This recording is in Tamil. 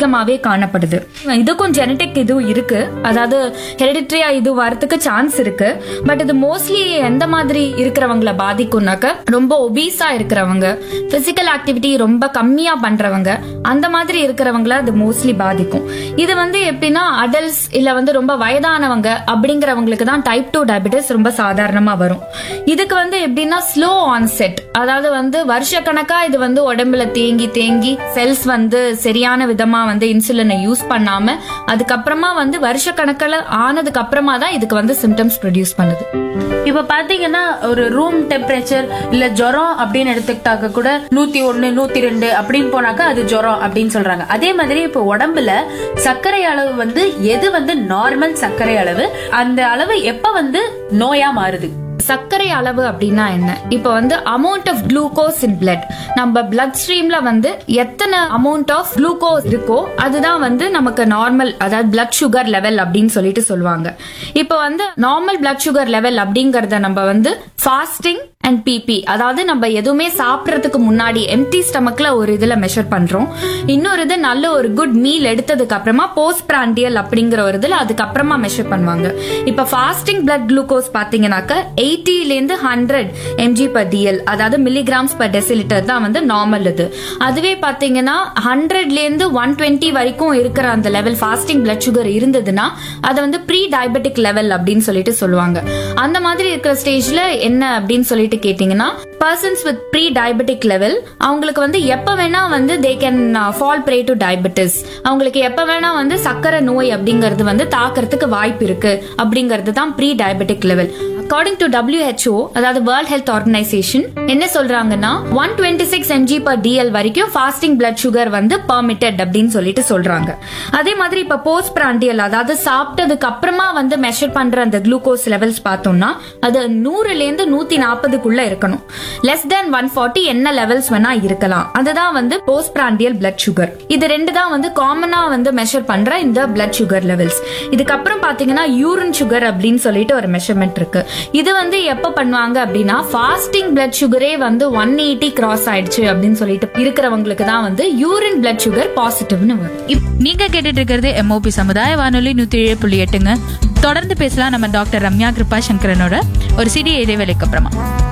அதிகமாவே காணப்படுது இதுக்கும் ஜெனடிக் இதுவும் இருக்கு அதாவது ஹெரிடிட்ரியா இது வரதுக்கு சான்ஸ் இருக்கு பட் இது மோஸ்ட்லி எந்த மாதிரி இருக்கிறவங்கள பாதிக்கும்னாக்க ரொம்ப ஒபீஸா இருக்கிறவங்க பிசிக்கல் ஆக்டிவிட்டி ரொம்ப கம்மியா பண்றவங்க அந்த மாதிரி இருக்கிறவங்கள அது மோஸ்ட்லி பாதிக்கும் இது வந்து எப்படின்னா அடல்ட்ஸ் இல்ல வந்து ரொம்ப வயதானவங்க அப்படிங்கிறவங்களுக்கு தான் டைப் டூ டயபிட்டிஸ் ரொம்ப சாதாரணமா வரும் இதுக்கு வந்து எப்படின்னா ஸ்லோ ஆன்செட் அதாவது வந்து வருஷக்கணக்கா இது வந்து உடம்புல தேங்கி தேங்கி செல்ஸ் வந்து சரியான விதமா வந்து இன்சுலினை யூஸ் பண்ணாம அதுக்கப்புறமா வந்து வருஷக்கணக்கில் ஆனதுக்கு அப்புறமா தான் இதுக்கு வந்து சிம்டம்ஸ் ப்ரொடியூஸ் பண்ணுது இப்ப பாத்தீங்கன்னா ஒரு ரூம் டெம்பரேச்சர் இல்ல ஜுரம் அப்படின்னு எடுத்துக்கிட்டாக்க கூட நூத்தி ஒண்ணு நூத்தி ரெண்டு அப்படின்னு போனாக்கா அது ஜுரம் அப்படின்னு சொல்றாங்க அதே மாதிரி இப்ப உடம்புல சர்க்கரை அளவு வந்து எது வந்து நார்மல் சர்க்கரை அளவு அந்த அளவு எப்ப வந்து நோயா மாறுது சர்க்கரை அளவு அப்படின்னா என்ன இப்போ வந்து amount of glucose in blood நம்ம பிளட் ஸ்ட்ரீம்ல வந்து எத்தனை அமௌண்ட் ஆஃப் குளுக்கோஸ் இருக்கோ அதுதான் வந்து நமக்கு நார்மல் அதாவது பிளட் சுகர் லெவல் அப்படின்னு சொல்லிட்டு சொல்லுவாங்க இப்போ வந்து நார்மல் பிளட் சுகர் லெவல் அப்படிங்கறத நம்ம வந்து ஃபாஸ்டிங் அண்ட் பிபி அதாவது நம்ம எதுவுமே சாப்பிடறதுக்கு முன்னாடி எம்டி ஸ்டமக்ல ஒரு இதுல மெஷர் பண்றோம் இன்னொரு இது நல்ல ஒரு குட் மீல் எடுத்ததுக்கு அப்புறமா போஸ்ட் பிராண்டியல் அப்படிங்கிற ஒரு இதுல அதுக்கப்புறமா மெஷர் பண்ணுவாங்க இப்ப ஃபாஸ்டிங் பிளட் குளுக்கோஸ் பாத்தீங்கன்னாக்க எயிட்டில இருந்து ஹண்ட்ரட் எம்ஜி பர் டிஎல் அதாவது மில்லிகிராம்ஸ் பர் டெசிலிட்டர் தான் வந்து நார்மல் இது அதுவே பாத்தீங்கன்னா ஹண்ட்ரட்ல இருந்து ஒன் டுவெண்ட்டி வரைக்கும் இருக்கிற அந்த லெவல் ஃபாஸ்டிங் பிளட் சுகர் இருந்ததுன்னா அதை வந்து ப்ரீ டயபெட்டிக் லெவல் அப்படின்னு சொல்லிட்டு சொல்லுவாங்க அந்த மாதிரி இருக்கிற ஸ்டேஜ்ல என்ன அப்படின்னு சொல்லிட்டு கேட்டீங்கன்னா persons with pre diabetic level அவங்களுக்கு வந்து எப்ப வேணா வந்து they can fall prey to diabetes அவங்களுக்கு எப்ப வேணா வந்து சக்கரை நோய் அப்படிங்கிறது வந்து தாக்கறதுக்கு வாய்ப்பு இருக்கு அப்படிங்கிறது தான் pre diabetic level according to WHO அதாவது வேர்ல்ட் ஹெல்த் ஆர்கனைசேஷன் என்ன சொல்றாங்கன்னா one twenty six mg per dl வரைக்கும் ஃபாஸ்டிங் பிளட் சுகர் வந்து பெர்மிட்டட் அப்படின்னு சொல்லிட்டு சொல்றாங்க அதே மாதிரி இப்ப போஸ்ட் பிராண்டியல் அதாவது சாப்பிட்டதுக்கு அப்புறமா வந்து மெஷர் பண்ற அந்த குளுக்கோஸ் லெவல்ஸ் பார்த்தோம்னா அது நூறுல இருந்து நூத்தி நாற்பதுக்குள்ள இருக்கணும் லெஸ் தென் ஒன் ஃபார்ட்டி என்ன லெவல்ஸ் வேணா இருக்கலாம் அதுதான் வந்து போஸ்ட் பிராண்டியல் பிளட் சுகர் இது ரெண்டு தான் வந்து காமனா வந்து மெஷர் பண்ற இந்த பிளட் சுகர் லெவல்ஸ் இதுக்கப்புறம் பாத்தீங்கன்னா யூரின் சுகர் அப்படின்னு சொல்லிட்டு ஒரு மெஷர்மெண்ட் இருக்கு இது வந்து எப்ப பண்ணுவாங்க அப்படின்னா ஃபாஸ்டிங் பிளட் சுகரே வந்து ஒன் எயிட்டி கிராஸ் ஆயிடுச்சு அப்படின்னு சொல்லிட்டு இருக்கிறவங்களுக்கு தான் வந்து யூரின் பிளட் சுகர் பாசிட்டிவ்னு வரும் இப்- நீங்க கேட்டுட்டு இருக்கிறது எம்ஓபி சமுதாய வானொலி நூத்தி ஏழு புள்ளி எட்டுங்க தொடர்ந்து பேசலாம் நம்ம டாக்டர் ரம்யா கிருபா சங்கரனோட ஒரு சிறிய இடைவேளைக்கு அப்புறமா